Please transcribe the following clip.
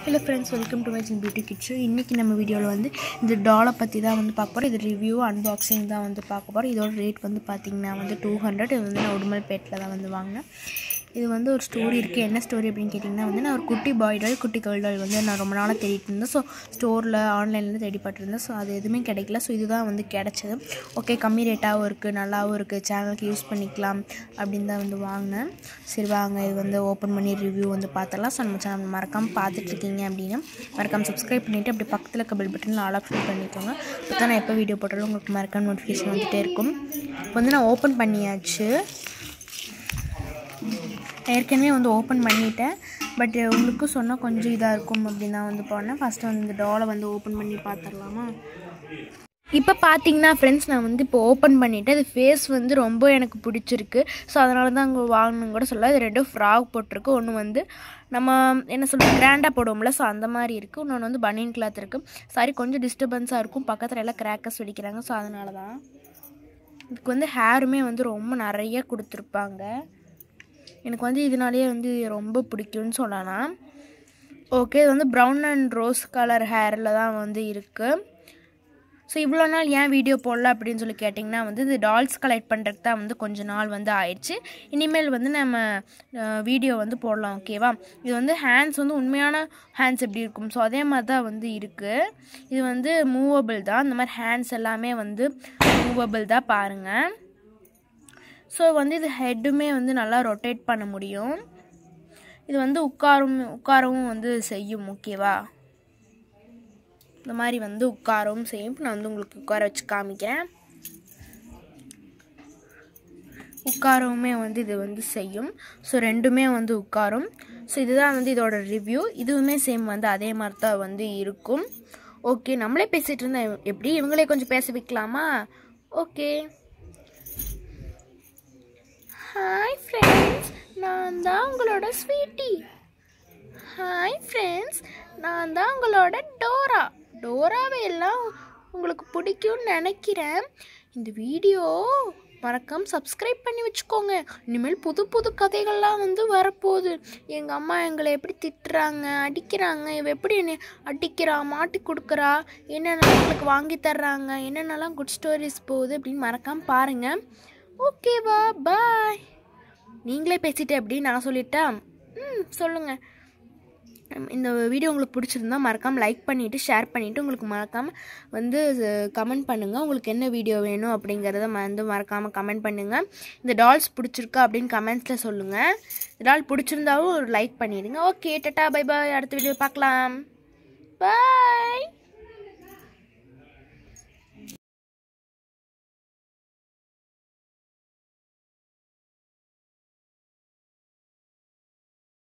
hello friends welcome to my beauty kids இன்றைக்கி நம்ம வீடியோவில் வந்து இந்த டாலை பற்றி தான் வந்து பார்க்க போகிறோம் இது ரிவ்யூ அன்பாக்சிங் தான் வந்து பார்க்க போகிறோம் இதோட ரேட் வந்து பார்த்திங்கன்னா வந்து டூ ஹண்ட்ரட் இது வந்து நான் உடுமல்பேட்டில் தான் வந்து வாங்கினேன் இது வந்து ஒரு ஸ்டோரி இருக்குது என்ன ஸ்டோரி அப்படின்னு கேட்டிங்கன்னா வந்து நான் ஒரு குட்டி பாய் டால் குட்டி கேர்ள் டால் வந்து நான் ரொம்ப நாளாக தேடிட்டு இருந்தேன் ஸோ ஸ்டோரில் ஆன்லைனில் தேடிப்பட்டிருந்தேன் ஸோ அது எதுவுமே கிடைக்கல ஸோ இதுதான் வந்து கிடச்சிது ஓகே கம்மி ரேட்டாகவும் இருக்குது நல்லாவும் இருக்குது சேனலுக்கு யூஸ் பண்ணிக்கலாம் அப்படின்னு தான் வந்து வாங்கினேன் சரி வாங்க இது வந்து ஓப்பன் பண்ணி ரிவ்யூ வந்து பார்த்துடலாம் ஸோ நம்ம சேனல் மறக்காமல் பார்த்துட்ருக்கீங்க அப்படின்னா மறக்காமல் சப்ஸ்கிரைப் பண்ணிவிட்டு அப்படி பக்கத்தில் இருக்க பெல் பட்டனில் ஆல் ஆப்ஷன் பண்ணிக்கோங்க இப்போ தான் நான் எப்போ வீடியோ போட்டாலும் உங்களுக்கு மறக்காம நோட்டிஃபிகேஷன் வந்துகிட்டே இருக்கும் இப்போ வந்து நான் ஓப்பன் பண்ணியாச்சு ஏற்கனவே வந்து ஓப்பன் பண்ணிட்டேன் பட் உங்களுக்கு சொன்னால் கொஞ்சம் இதாக இருக்கும் அப்படின்னு தான் வந்து போனேன் ஃபஸ்ட்டு வந்து இந்த டாலை வந்து ஓப்பன் பண்ணி பார்த்துடலாமா இப்போ பார்த்தீங்கன்னா ஃப்ரெண்ட்ஸ் நான் வந்து இப்போ ஓப்பன் பண்ணிவிட்டேன் இது ஃபேஸ் வந்து ரொம்ப எனக்கு பிடிச்சிருக்கு ஸோ அதனால தான் அங்கே வாங்கணும்னு கூட சொல்ல இது ரெண்டும் ஃப்ராக் போட்டிருக்கு ஒன்று வந்து நம்ம என்ன சொல்கிறது கிராண்டாக போடுவோம்ல ஸோ அந்த மாதிரி இருக்குது இன்னொன்று வந்து பனியன் கிளாத் இருக்குது சாரி கொஞ்சம் டிஸ்டர்பன்ஸாக இருக்கும் பக்கத்தில் எல்லாம் கிராக்கர்ஸ் வெடிக்கிறாங்க ஸோ அதனால தான் இதுக்கு வந்து ஹேருமே வந்து ரொம்ப நிறைய கொடுத்துருப்பாங்க எனக்கு வந்து இதனாலேயே வந்து ரொம்ப பிடிக்கும்னு சொல்லலாம் ஓகே இது வந்து ப்ரௌன் அண்ட் ரோஸ் கலர் ஹேரில் தான் வந்து இருக்குது ஸோ இவ்வளோ நாள் ஏன் வீடியோ போடல அப்படின்னு சொல்லி கேட்டிங்கன்னா வந்து இது டால்ஸ் கலெக்ட் பண்ணுறதுக்கு தான் வந்து கொஞ்ச நாள் வந்து ஆயிடுச்சு இனிமேல் வந்து நம்ம வீடியோ வந்து போடலாம் ஓகேவா இது வந்து ஹேண்ட்ஸ் வந்து உண்மையான ஹேண்ட்ஸ் எப்படி இருக்கும் ஸோ அதே மாதிரி தான் வந்து இருக்குது இது வந்து மூவபிள் தான் இந்த மாதிரி ஹேண்ட்ஸ் எல்லாமே வந்து மூவபிள் தான் பாருங்கள் ஸோ வந்து இது ஹெட்டுமே வந்து நல்லா ரொட்டேட் பண்ண முடியும் இது வந்து உட்காரும் உட்காரவும் வந்து செய்யும் ஓகேவா இந்த மாதிரி வந்து உட்காரவும் செய்யும் நான் வந்து உங்களுக்கு உட்கார வச்சு காமிக்கிறேன் உட்காரவுமே வந்து இது வந்து செய்யும் ஸோ ரெண்டுமே வந்து உட்காரும் ஸோ இதுதான் வந்து இதோட ரிவ்யூ இதுவுமே சேம் வந்து அதே மாதிரி தான் வந்து இருக்கும் ஓகே நம்மளே பேசிகிட்டு இருந்தேன் எப்படி இவங்களே கொஞ்சம் பேச வைக்கலாமா ஓகே ஹாய் ஃப்ரெண்ட்ஸ் நான் தான் உங்களோட ஸ்வீட்டி ஹாய் ஃப்ரெண்ட்ஸ் நான் தான் உங்களோட டோரா டோராவை எல்லாம் உங்களுக்கு பிடிக்கும்னு நினைக்கிறேன் இந்த வீடியோ மறக்காம சப்ஸ்கிரைப் பண்ணி வச்சுக்கோங்க இனிமேல் புது புது கதைகள்லாம் வந்து வரப்போகுது எங்கள் அம்மா எங்களை எப்படி திட்டுறாங்க அடிக்கிறாங்க இவ எப்படி என்னை அடிக்கிறா மாட்டி கொடுக்குறா என்னென்னலாம் எங்களுக்கு வாங்கி தர்றாங்க என்னென்னலாம் குட் ஸ்டோரிஸ் போகுது அப்படின்னு மறக்காமல் பாருங்கள் ஓகேவா பாய் நீங்களே பேசிட்டு எப்படி நான் சொல்லிட்டா ம் சொல்லுங்கள் இந்த வீடியோ உங்களுக்கு பிடிச்சிருந்தா மறக்காமல் லைக் பண்ணிவிட்டு ஷேர் பண்ணிவிட்டு உங்களுக்கு மறக்காமல் வந்து கமெண்ட் பண்ணுங்கள் உங்களுக்கு என்ன வீடியோ வேணும் அப்படிங்கிறத வந்து மறக்காமல் கமெண்ட் பண்ணுங்கள் இந்த டால்ஸ் பிடிச்சிருக்கா அப்படின்னு கமெண்ட்ஸில் சொல்லுங்கள் இந்த டால் பிடிச்சிருந்தாவும் ஒரு லைக் பண்ணிடுங்க ஓகே டட்டா பை பாய் அடுத்த வீடியோ பார்க்கலாம் பாய்